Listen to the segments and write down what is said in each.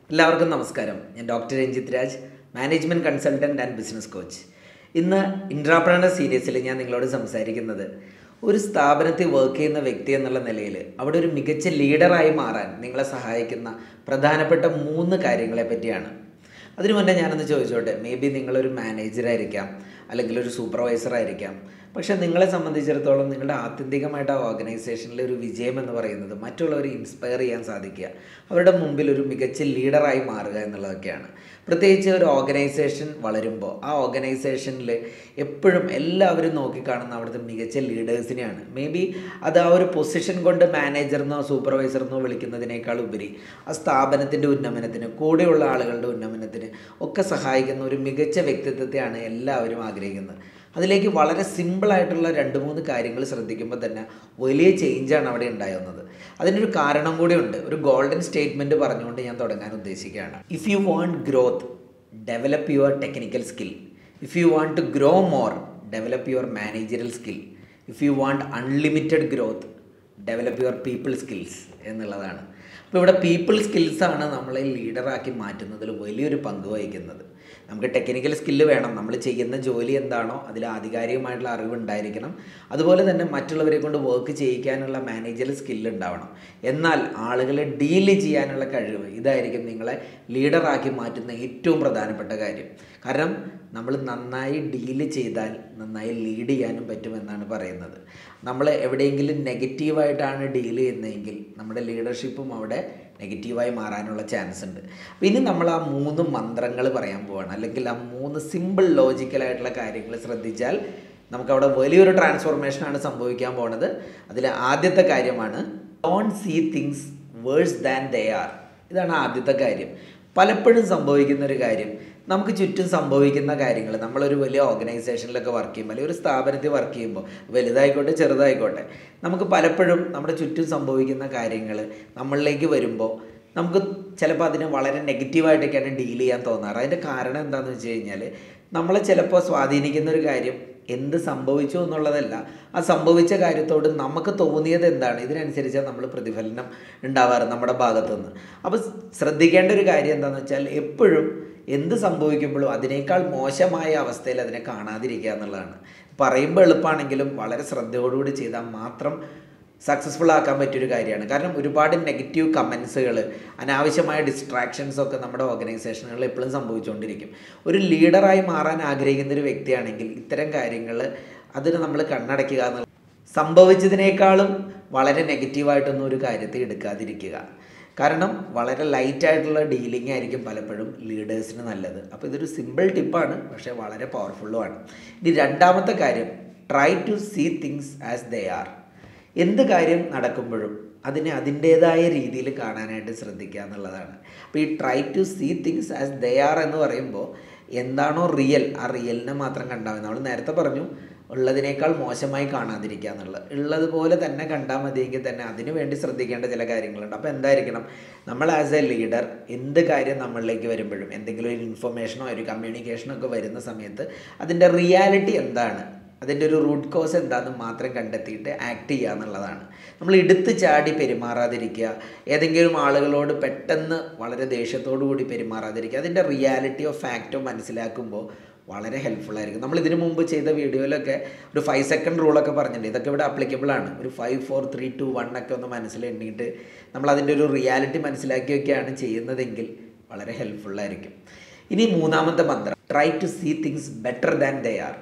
എല്ലാവർക്കും നമസ്കാരം ഞാൻ doctor Ranjith Raj management consultant and business coach ഇന്ന് ഇൻട്രാപ്രണർ സീരീസിൽ ഞാൻ നിങ്ങളോട് സംസാരിക്കുന്നത് ഒരു സ്ഥാപനത്തിൽ വർക്ക് ചെയ്യുന്ന വ്യക്തി എന്നുള്ള നിലയിൽ അവിടെ ഒരു മികച്ച ലീഡറായി മാറാൻ നിങ്ങളെ സഹായിക്കുന്ന പ്രധാനപ്പെട്ട മൂന്ന് കാര്യങ്ങളെ പറ്റിയാണ് അതിനു മുന്നേ ഞാനൊന്ന് ചോദിച്ചോട്ടെ മേ ബി നിങ്ങളൊരു മാനേജറായിരിക്കാം അല്ലെങ്കിൽ ഒരു സൂപ്പർവൈസർ ആയിരിക്കാം പക്ഷേ നിങ്ങളെ സംബന്ധിച്ചിടത്തോളം നിങ്ങളുടെ ആത്യന്തികമായിട്ട് ആ ഓർഗനൈസേഷനിലെ ഒരു വിജയം എന്ന് പറയുന്നത് മറ്റുള്ളവരെ ഇൻസ്പയർ ചെയ്യാൻ സാധിക്കുക അവരുടെ മുമ്പിൽ ഒരു മികച്ച ലീഡറായി മാറുക എന്നുള്ളതൊക്കെയാണ് പ്രത്യേകിച്ച് ഒരു ഓർഗനൈസേഷൻ വളരുമ്പോൾ ആ ഓർഗനൈസേഷനിൽ എപ്പോഴും എല്ലാവരും നോക്കിക്കാണുന്ന അവിടുത്തെ മികച്ച ലീഡേഴ്സിനെയാണ് മേ ബി അത് ആ ഒരു പൊസിഷൻ കൊണ്ട് മാനേജർന്നോ സൂപ്പർവൈസർന്നോ വിളിക്കുന്നതിനേക്കാൾ ഉപരി ആ സ്ഥാപനത്തിൻ്റെ ഉന്നമനത്തിന് കൂടെയുള്ള ആളുകളുടെ ഉന്നമനത്തിന് ഒക്കെ സഹായിക്കുന്ന ഒരു മികച്ച വ്യക്തിത്വത്തെയാണ് എല്ലാവരും ആഗ്രഹിക്കുന്നത് അതിലേക്ക് വളരെ സിമ്പിളായിട്ടുള്ള രണ്ട് മൂന്ന് കാര്യങ്ങൾ ശ്രദ്ധിക്കുമ്പോൾ തന്നെ വലിയ ചേഞ്ചാണ് അവിടെ ഉണ്ടാകുന്നത് അതിനൊരു കാരണം കൂടിയുണ്ട് ഒരു ഗോൾഡൻ സ്റ്റേറ്റ്മെൻറ്റ് പറഞ്ഞുകൊണ്ട് ഞാൻ തുടങ്ങാൻ ഉദ്ദേശിക്കുകയാണ് if you want growth develop your technical skill if you want to grow more develop your managerial skill if you want unlimited growth develop your people skills എന്നുള്ളതാണ് അപ്പോൾ ഇവിടെ പീപ്പിൾ സ്കിൽസാണ് നമ്മളെ ലീഡറാക്കി മാറ്റുന്നതിൽ വലിയൊരു പങ്ക് വഹിക്കുന്നത് നമുക്ക് ടെക്നിക്കൽ സ്കില്ല് വേണം നമ്മൾ ചെയ്യുന്ന ജോലി എന്താണോ അതിൽ ആധികാരികമായിട്ടുള്ള അറിവ് ഉണ്ടായിരിക്കണം അതുപോലെ തന്നെ മറ്റുള്ളവരെ കൊണ്ട് വർക്ക് ചെയ്യിക്കാനുള്ള മാനേജർ സ്കില്ല് ഉണ്ടാവണം എന്നാൽ ആളുകളെ ഡീല് ചെയ്യാനുള്ള കഴിവ് ഇതായിരിക്കും നിങ്ങളെ ലീഡറാക്കി മാറ്റുന്ന ഏറ്റവും പ്രധാനപ്പെട്ട കാര്യം കാരണം നമ്മൾ നന്നായി ഡീല് ചെയ്താൽ നന്നായി ലീഡ് ചെയ്യാനും പറ്റുമെന്നാണ് പറയുന്നത് നമ്മൾ എവിടെയെങ്കിലും നെഗറ്റീവായിട്ടാണ് ഡീൽ ചെയ്യുന്നതെങ്കിൽ നമ്മുടെ ലീഡർഷിപ്പും അവിടെ നെഗറ്റീവായി മാറാനുള്ള ചാൻസ് ഉണ്ട് അപ്പോൾ ഇനി നമ്മൾ ആ മൂന്ന് മന്ത്രങ്ങൾ പറയാൻ പോവാണ് അല്ലെങ്കിൽ ആ മൂന്ന് സിമ്പിൾ ലോജിക്കലായിട്ടുള്ള കാര്യങ്ങൾ ശ്രദ്ധിച്ചാൽ നമുക്കവിടെ വലിയൊരു ട്രാൻസ്ഫോർമേഷനാണ് സംഭവിക്കാൻ പോണത് അതിൽ ആദ്യത്തെ കാര്യമാണ് don't see things worse than they are ഇതാണ് ആദ്യത്തെ കാര്യം പലപ്പോഴും സംഭവിക്കുന്ന ഒരു കാര്യം നമുക്ക് ചുറ്റും സംഭവിക്കുന്ന കാര്യങ്ങൾ നമ്മളൊരു വലിയ ഓർഗനൈസേഷനിലൊക്കെ വർക്ക് ചെയ്യുമ്പോൾ അല്ലെങ്കിൽ ഒരു സ്ഥാപനത്തിൽ വർക്ക് ചെയ്യുമ്പോൾ വലുതായിക്കോട്ടെ ചെറുതായിക്കോട്ടെ നമുക്ക് പലപ്പോഴും നമ്മുടെ ചുറ്റും സംഭവിക്കുന്ന കാര്യങ്ങൾ നമ്മളിലേക്ക് വരുമ്പോൾ നമുക്ക് ചിലപ്പോൾ അതിനെ വളരെ നെഗറ്റീവായിട്ടൊക്കെയാണ് ഡീൽ ചെയ്യാൻ തോന്നാറ് അതിൻ്റെ കാരണം എന്താണെന്ന് വെച്ച് കഴിഞ്ഞാൽ നമ്മളെ ചിലപ്പോൾ സ്വാധീനിക്കുന്ന ഒരു കാര്യം എന്ത് സംഭവിച്ചു എന്നുള്ളതല്ല ആ സംഭവിച്ച കാര്യത്തോട് നമുക്ക് തോന്നിയത് എന്താണ് ഇതിനനുസരിച്ചാണ് നമ്മൾ പ്രതിഫലനം ഉണ്ടാവാറ് നമ്മുടെ ഭാഗത്തുനിന്ന് അപ്പോൾ ശ്രദ്ധിക്കേണ്ട ഒരു കാര്യം എന്താണെന്ന് വെച്ചാൽ എപ്പോഴും എന്ത് സംഭവിക്കുമ്പോഴും അതിനേക്കാൾ മോശമായ അവസ്ഥയിൽ അതിനെ കാണാതിരിക്കുക എന്നുള്ളതാണ് പറയുമ്പോൾ എളുപ്പമാണെങ്കിലും വളരെ ശ്രദ്ധയോടുകൂടി ചെയ്താൽ മാത്രം സക്സസ്ഫുൾ ആക്കാൻ പറ്റിയൊരു കാര്യമാണ് കാരണം ഒരുപാട് നെഗറ്റീവ് കമൻസുകൾ അനാവശ്യമായ ഡിസ്ട്രാക്ഷൻസ് ഒക്കെ നമ്മുടെ ഓർഗനൈസേഷനുകളിൽ എപ്പോഴും സംഭവിച്ചുകൊണ്ടിരിക്കും ഒരു ലീഡറായി മാറാൻ ആഗ്രഹിക്കുന്ന ഒരു വ്യക്തിയാണെങ്കിൽ ഇത്തരം കാര്യങ്ങൾ അതിന് നമ്മൾ കണ്ണടയ്ക്കുക എന്നുള്ള സംഭവിച്ചതിനേക്കാളും വളരെ നെഗറ്റീവായിട്ടൊന്നും ഒരു കാര്യത്തെ എടുക്കാതിരിക്കുക കാരണം വളരെ ലൈറ്റ് ആയിട്ടുള്ള ഡീലിംഗ് ആയിരിക്കും പലപ്പോഴും ലീഡേഴ്സിന് നല്ലത് അപ്പോൾ ഇതൊരു സിമ്പിൾ ടിപ്പാണ് പക്ഷേ വളരെ പവർഫുള്ളുമാണ് ഇനി രണ്ടാമത്തെ കാര്യം try to see things as they are എന്ത് കാര്യം നടക്കുമ്പോഴും അതിനെ അതിൻ്റേതായ രീതിയിൽ കാണാനായിട്ട് ശ്രദ്ധിക്കുക എന്നുള്ളതാണ് അപ്പോൾ ഈ try to see things as they are എന്ന് പറയുമ്പോൾ എന്താണോ റിയൽ ആ റിയലിനെ മാത്രം കണ്ടാൽ മതി നമ്മൾ നേരത്തെ പറഞ്ഞു ഉള്ളതിനേക്കാൾ മോശമായി കാണാതിരിക്കുക എന്നുള്ളത് ഉള്ളതുപോലെ തന്നെ കണ്ടാൽ മതിയെങ്കിൽ തന്നെ അതിനു വേണ്ടി ശ്രദ്ധിക്കേണ്ട ചില കാര്യങ്ങളുണ്ട് അപ്പോൾ എന്തായിരിക്കണം നമ്മൾ ആസ് എ ലീഡർ എന്ത് കാര്യം നമ്മളിലേക്ക് വരുമ്പോഴും എന്തെങ്കിലും ഒരു ഇൻഫർമേഷനോ ഒരു കമ്മ്യൂണിക്കേഷനോ ഒക്കെ വരുന്ന സമയത്ത് അതിൻ്റെ റിയാലിറ്റി എന്താണ് അതിൻ്റെ ഒരു റൂട്ട് കോസ് എന്താണെന്ന് മാത്രം കണ്ടെത്തിയിട്ട് ആക്ട് ചെയ്യുക എന്നുള്ളതാണ് നമ്മൾ എടുത്ത് ചാടി പെരുമാറാതിരിക്കുക ഏതെങ്കിലും ആളുകളോട് പെട്ടെന്ന് വളരെ ദേഷ്യത്തോടു കൂടി പെരുമാറാതിരിക്കുക അതിൻ്റെ റിയാലിറ്റിയോ ഫാക്റ്റോ മനസ്സിലാക്കുമ്പോൾ വളരെ ഹെൽപ്ഫുൾ ആയിരിക്കും നമ്മൾ ഇതിനു മുമ്പ് ചെയ്ത വീഡിയോയിലൊക്കെ ഒരു ഫൈവ് സെക്കൻഡ് റൂളൊക്കെ പറഞ്ഞിട്ടുണ്ട് ഇതൊക്കെ ഇവിടെ അപ്ലിക്കബിൾ ആണ് ഒരു five four three two one ഒക്കെ ഒന്ന് മനസ്സിലെണ്ണിയിട്ട് നമ്മൾ അതിൻ്റെ ഒരു റിയാലിറ്റി മനസ്സിലാക്കിയൊക്കെയാണ് ചെയ്യുന്നതെങ്കിൽ വളരെ ഹെൽപ്ഫുള്ളായിരിക്കും ഇനി മൂന്നാമത്തെ മന്ത്രം try to see things better than they are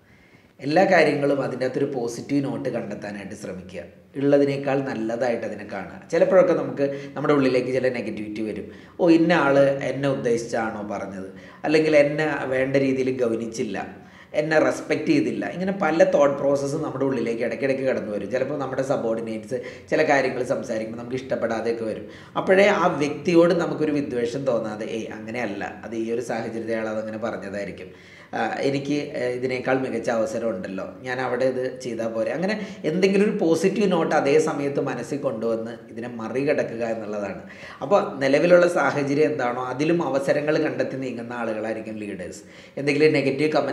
എല്ലാ കാര്യങ്ങളും അതിൻ്റെ അകത്തൊരു പോസിറ്റീവ് നോട്ട് കണ്ടെത്താനായിട്ട് ശ്രമിക്കുക ഉള്ളതിനേക്കാൾ നല്ലതായിട്ട് അതിനെ കാണുക ചിലപ്പോഴൊക്കെ നമുക്ക് നമ്മുടെ ഉള്ളിലേക്ക് ചില നെഗറ്റിവിറ്റി വരും ഓ ഇന്ന ആൾ എന്നെ ഉദ്ദേശിച്ചാണോ പറഞ്ഞത് അല്ലെങ്കിൽ എന്നെ വേണ്ട രീതിയിൽ ഗൗനിച്ചില്ല എന്നെ റെസ്പെക്റ്റ് ചെയ്തില്ല ഇങ്ങനെ പല തോട്ട് പ്രോസസ്സും നമ്മുടെ ഉള്ളിലേക്ക് ഇടയ്ക്കിടയ്ക്ക് കടന്നു വരും ചിലപ്പോൾ നമ്മുടെ സബോർഡിനേറ്റ്സ് ചില കാര്യങ്ങൾ സംസാരിക്കുമ്പോൾ നമുക്ക് ഇഷ്ടപ്പെടാതെയൊക്കെ വരും അപ്പോഴേ ആ വ്യക്തിയോട് നമുക്കൊരു വിദ്വേഷം തോന്നാതെ ഏയ് അങ്ങനെയല്ല അത് ഈ ഒരു സാഹചര്യത്തിൽ അയാൾ അതങ്ങനെ പറഞ്ഞതായിരിക്കും എനിക്ക് ഇതിനേക്കാൾ മികച്ച അവസരം ഉണ്ടല്ലോ ഞാൻ അവിടെ ഇത് ചെയ്താൽ പോരെ അങ്ങനെ എന്തെങ്കിലും ഒരു പോസിറ്റീവ് നോട്ട് അതേ സമയത്ത് മനസ്സിൽ കൊണ്ടുവന്ന് ഇതിനെ മറികടക്കുക എന്നുള്ളതാണ് അപ്പോൾ നിലവിലുള്ള സാഹചര്യം എന്താണോ അതിലും അവസരങ്ങൾ കണ്ടെത്തി നീങ്ങുന്ന ആളുകളായിരിക്കും ലീഡേഴ്സ് എന്തെങ്കിലും നെഗറ്റീവ് കമൻസ് ഒക്കെ വരുമ്പോൾ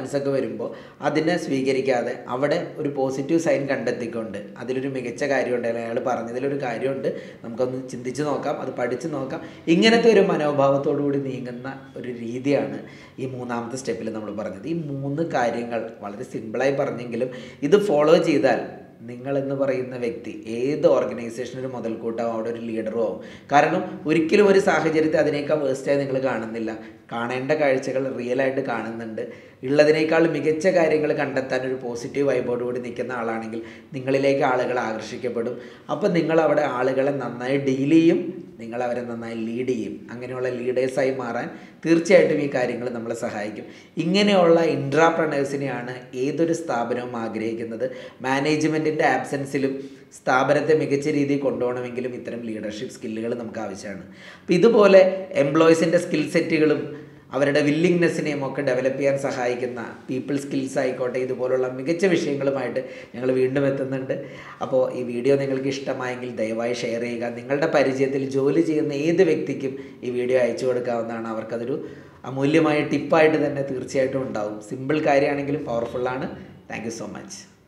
വരുമ്പോൾ അതിനെ സ്വീകരിക്കാതെ അവിടെ ഒരു പോസിറ്റീവ് സൈൻ കണ്ടെത്തിക്കൊണ്ട് അതിലൊരു മികച്ച കാര്യമുണ്ട് അല്ലെങ്കിൽ അയാൾ പറഞ്ഞതിലൊരു കാര്യമുണ്ട് നമുക്കൊന്ന് ചിന്തിച്ച് നോക്കാം അത് പഠിച്ച് നോക്കാം ഇങ്ങനത്തെ ഒരു മനോഭാവത്തോടു കൂടി നീങ്ങുന്ന ഒരു രീതിയാണ് ഈ മൂന്നാമത്തെ സ്റ്റെപ്പിൽ നമ്മൾ പറഞ്ഞത് ഈ മൂന്ന് കാര്യങ്ങൾ വളരെ സിമ്പിളായി പറഞ്ഞെങ്കിലും ഇത് ഫോളോ ചെയ്താൽ നിങ്ങൾ എന്ന് പറയുന്ന വ്യക്തി ഏത് ഓർഗനൈസേഷനൊരു മുതൽക്കൂട്ടാവും അവിടെ ഒരു ലീഡറും ആവും കാരണം ഒരിക്കലും ഒരു സാഹചര്യത്തെ അതിനേക്കാൾ വേസ്റ്റായി നിങ്ങൾ കാണുന്നില്ല കാണേണ്ട കാഴ്ചകൾ റിയലായിട്ട് കാണുന്നുണ്ട് ഉള്ളതിനേക്കാൾ മികച്ച കാര്യങ്ങൾ കണ്ടെത്താൻ ഒരു പോസിറ്റീവ് വൈബോട് കൂടി നിൽക്കുന്ന ആളാണെങ്കിൽ നിങ്ങളിലേക്ക് ആളുകൾ ആകർഷിക്കപ്പെടും അപ്പോൾ നിങ്ങൾ അവിടെ ആളുകളെ നന്നായി ഡീൽ ചെയ്യും നിങ്ങൾ അവരെ നന്നായി ലീഡ് ചെയ്യും അങ്ങനെയുള്ള ലീഡേഴ്സായി മാറാൻ തീർച്ചയായിട്ടും ഈ കാര്യങ്ങൾ നമ്മളെ സഹായിക്കും ഇങ്ങനെയുള്ള ഇൻട്രാപ്രണേഴ്സിനെയാണ് ഏതൊരു സ്ഥാപനവും ആഗ്രഹിക്കുന്നത് മാനേജ്മെൻറ്റിൻ്റെ ആബ്സെൻസിലും സ്ഥാപനത്തെ മികച്ച രീതിയിൽ കൊണ്ടുപോകണമെങ്കിലും ഇത്തരം ലീഡർഷിപ്പ് സ്കില്ലുകൾ നമുക്ക് ആവശ്യമാണ് അപ്പോൾ ഇതുപോലെ എംപ്ലോയീസിൻ്റെ സ്കിൽ സെറ്റുകളും അവരുടെ വില്ലിങ്നെസ്സിനെയും ഒക്കെ ഡെവലപ്പ് ചെയ്യാൻ സഹായിക്കുന്ന പീപ്പിൾ സ്കിൽസ് ആയിക്കോട്ടെ ഇതുപോലുള്ള മികച്ച വിഷയങ്ങളുമായിട്ട് ഞങ്ങൾ വീണ്ടും എത്തുന്നുണ്ട് അപ്പോൾ ഈ വീഡിയോ നിങ്ങൾക്ക് ഇഷ്ടമായെങ്കിൽ ദയവായി ഷെയർ ചെയ്യുക നിങ്ങളുടെ പരിചയത്തിൽ ജോലി ചെയ്യുന്ന ഏത് വ്യക്തിക്കും ഈ വീഡിയോ അയച്ചു കൊടുക്കാവുന്നതാണ് അവർക്കതൊരു അമൂല്യമായ ടിപ്പായിട്ട് തന്നെ തീർച്ചയായിട്ടും ഉണ്ടാവും സിമ്പിൾ കാര്യമാണെങ്കിലും പവർഫുള്ളാണ് താങ്ക് യു സോ മച്ച്